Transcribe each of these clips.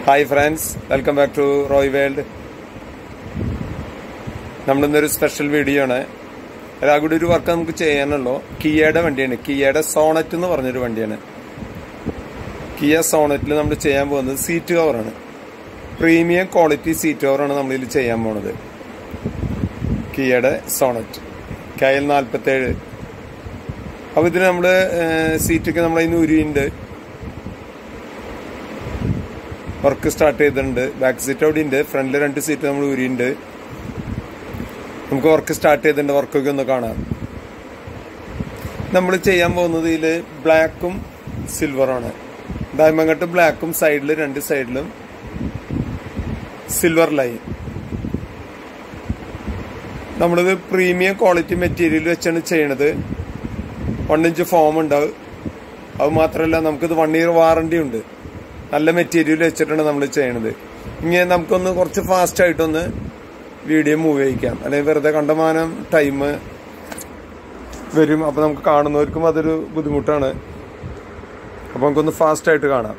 hi friends welcome back to Roy world നമ്മളിന്നൊരു special video ആണ് അതാ കൂടി ഒരു വർക്ക് നമുക്ക് ചെയ്യാനുള്ളൂ കിയയുടെ വണ്ടിയാണ് കിയയുടെ സോണറ്റ് എന്ന് പറഞ്ഞൊരു വണ്ടിയാണ് കിയ സോണറ്റിൽ നമ്മൾ ചെയ്യാൻ പോകുന്നത് സീറ്റ് കവറാണ് പ്രീമിയം ക്വാളിറ്റി സീറ്റ് കവറാണ് നമ്മളിതിൽ ചെയ്യാൻ പോകുന്നത് കിയയുടെ സോണറ്റ് കെ എൽ നാൽപ്പത്തേഴ് അപ്പോൾ ഇതിൽ നമ്മൾ സീറ്റൊക്കെ നമ്മളതിന് ഉരിയുണ്ട് വർക്ക് സ്റ്റാർട്ട് ചെയ്തിട്ടുണ്ട് ബാക്ക് സീറ്റ് അവിടെ ഉണ്ട് ഫ്രണ്ടിൽ രണ്ട് സീറ്റ് നമ്മൾ ഊരിയുണ്ട് നമുക്ക് വർക്ക് സ്റ്റാർട്ട് ചെയ്തിട്ടുണ്ട് വർക്കൊക്കെ ഒന്ന് കാണാം നമ്മൾ ചെയ്യാൻ പോകുന്നത് ഇതിൽ ബ്ലാക്കും സിൽവറാണ് ഡയമണ്ട് ബ്ലാക്കും സൈഡിൽ രണ്ട് സൈഡിലും സിൽവർ ലൈൻ നമ്മളിത് പ്രീമിയം ക്വാളിറ്റി മെറ്റീരിയൽ വെച്ചാണ് ചെയ്യണത് വൺ ഇഞ്ച് ഫോം ഉണ്ടാവും അത് മാത്രമല്ല നമുക്കിത് വൺ ഇയർ വാറണ്ടി ഉണ്ട് നല്ല മെറ്റീരിയൽ വെച്ചിട്ടാണ് നമ്മൾ ചെയ്യണത് ഇങ്ങനെ നമുക്കൊന്ന് കുറച്ച് ഫാസ്റ്റ് ആയിട്ടൊന്ന് വീഡിയോ മൂവ് ചെയ്യിക്കാം അല്ലെങ്കിൽ വെറുതെ കണ്ടമാനം ടൈം വരും അപ്പോൾ നമുക്ക് കാണുന്നവർക്കും അതൊരു ബുദ്ധിമുട്ടാണ് അപ്പോൾ നമുക്കൊന്ന് ഫാസ്റ്റ് ആയിട്ട് കാണാം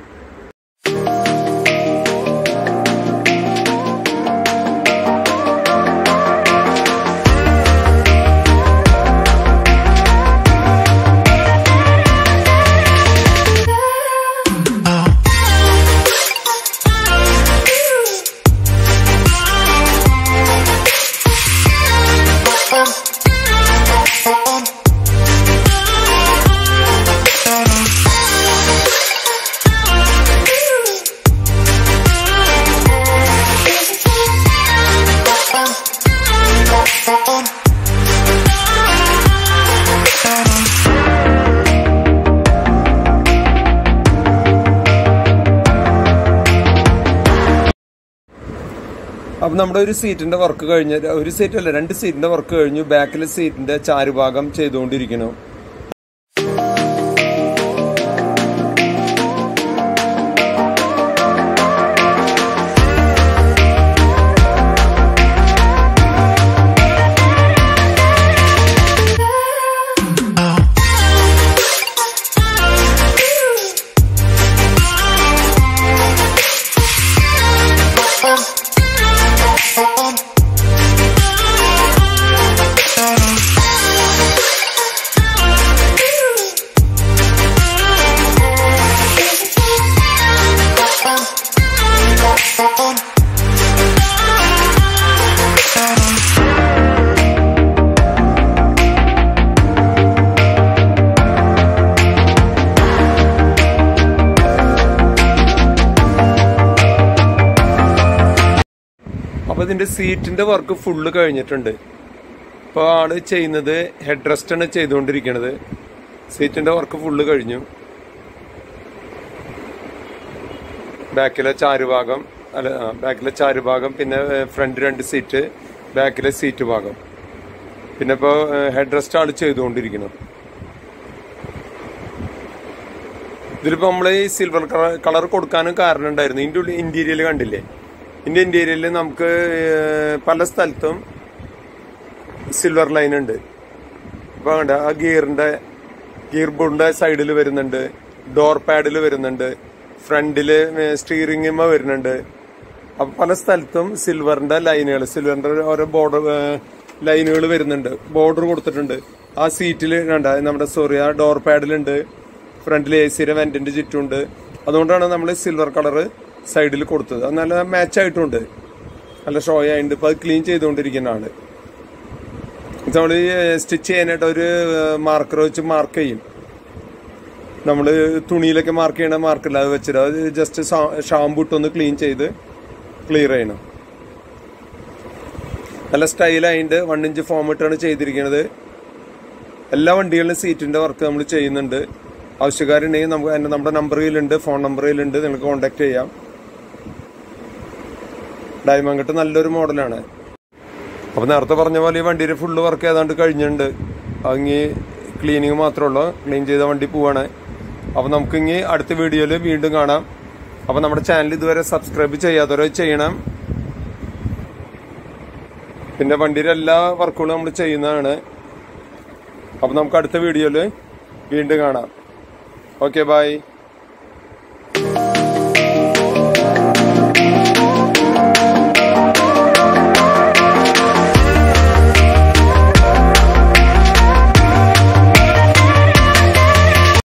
അപ്പം നമ്മുടെ ഒരു സീറ്റിന്റെ വർക്ക് കഴിഞ്ഞ് ഒരു സീറ്റ് അല്ല രണ്ട് സീറ്റിന്റെ വർക്ക് കഴിഞ്ഞു ബാക്കിലെ സീറ്റിന്റെ ചാരുഭാഗം ചെയ്തുകൊണ്ടിരിക്കുന്നു അപ്പൊ ഇതിന്റെ സീറ്റിന്റെ വർക്ക് ഫുള്ള് കഴിഞ്ഞിട്ടുണ്ട് ഇപ്പോൾ ആള് ചെയ്യുന്നത് ഹെഡ് റെസ്റ്റ് ആണ് ചെയ്തുകൊണ്ടിരിക്കുന്നത് സീറ്റിന്റെ വർക്ക് ഫുള്ള് കഴിഞ്ഞു ബാക്കിലെ ചാരുഭാഗം അല്ല ആ, ബാക്കിലെ ചാരുഭാഗം പിന്നെ ഫ്രണ്ട് രണ്ട് സീറ്റ് ബാക്കിലെ സീറ്റ് ഭാഗം പിന്നെ ഇപ്പോൾ ഹെഡ് റെസ്റ്റ് ആള് ചെയ്തുകൊണ്ടിരിക്കുന്നു ഇതിലിപ്പോ നമ്മൾ ഈ സിൽവർ കളർ കൊടുക്കാനും കാരണം ഉണ്ടായിരുന്നു ഇതിന്റെ ഉള്ളിൽ ഇന്റീരിയൽ കണ്ടില്ലേ ഇതിന്റെ ഇന്റീരിയലിൽ നമുക്ക് ഏഹ്, പല സ്ഥലത്തും സിൽവർ ലൈൻ ഉണ്ട് ഇപ്പൊ കണ്ട ആ ഗിയറിന്റെ ഗിയർ ബോർഡിന്റെ സൈഡിൽ വരുന്നുണ്ട് ഡോർ പാഡിൽ വരുന്നുണ്ട് ഫ്രണ്ടില് സ്റ്റീറിംഗിമ വരുന്നുണ്ട് അപ്പൊ പല സ്ഥലത്തും സിൽവറിന്റെ ലൈനുകൾ സിൽവറിന്റെ ഓരോ ബോർഡർ ലൈനുകൾ വരുന്നുണ്ട് ബോർഡർ കൊടുത്തിട്ടുണ്ട് ആ സീറ്റിൽ കണ്ട നമ്മുടെ സോറി ആ ഡോർ പാഡിലുണ്ട് ഫ്രണ്ടിൽ എ സിയുടെ വെന്റിന്റെ ചുറ്റുമുണ്ട് അതുകൊണ്ടാണ് നമ്മൾ സിൽവർ കളർ സൈഡിൽ കൊടുത്തത് അത് നല്ല മാച്ച് ആയിട്ടുണ്ട് നല്ല ഷോ ആയിട്ടുണ്ട് ഇപ്പൊ അത് ക്ലീൻ ചെയ്തുകൊണ്ടിരിക്കുന്ന ആള് നമ്മൾ സ്റ്റിച്ച് ചെയ്യാനായിട്ട് ഒരു മാർക്കർ വെച്ച് മാർക്ക് ചെയ്യും നമ്മൾ തുണിയിലൊക്കെ മാർക്ക് ചെയ്യണ മാർക്കില്ല അത് വെച്ചിട്ട് അത് ജസ്റ്റ് ഷാമ്പു ഇട്ടൊന്ന് ക്ലീൻ ചെയ്ത് ക്ലിയർ ചെയ്യണം നല്ല സ്റ്റൈലായിട്ട് വൺ ഇഞ്ച് ഫോം ഇട്ടാണ് ചെയ്തിരിക്കുന്നത് എല്ലാ വണ്ടികളിലും സീറ്റിന്റെ വർക്ക് നമ്മൾ ചെയ്യുന്നുണ്ട് ആവശ്യക്കാരുണ്ടെങ്കിൽ നമുക്ക് അതിന്റെ നമ്മുടെ നമ്പറിലുണ്ട് ഫോൺ നമ്പറിലുണ്ട് നിങ്ങൾക്ക് കോൺടാക്ട് ചെയ്യാം ഡയമണ്ട് നല്ലൊരു മോഡലാണ് അപ്പൊ നേരത്തെ പറഞ്ഞ പോലെ ഈ വണ്ടിയുടെ ഫുള്ള് വർക്ക് ഏതാണ്ട് കഴിഞ്ഞിട്ടുണ്ട് അങ്ങി ക്ലീനിങ് മാത്രമേ ഉള്ളൂ ക്ലീൻ ചെയ്ത വണ്ടി പോവാണ് അപ്പൊ നമുക്ക് ഇനി അടുത്ത വീഡിയോയിൽ വീണ്ടും കാണാം അപ്പൊ നമ്മുടെ ചാനൽ ഇതുവരെ സബ്സ്ക്രൈബ് ചെയ്യാത്തവരെ ചെയ്യണം പിന്നെ വണ്ടിയുടെ എല്ലാ വർക്കുകളും നമ്മൾ ചെയ്യുന്നതാണ് അപ്പൊ നമുക്ക് അടുത്ത വീഡിയോയിൽ വീണ്ടും കാണാം ഓക്കെ ബൈ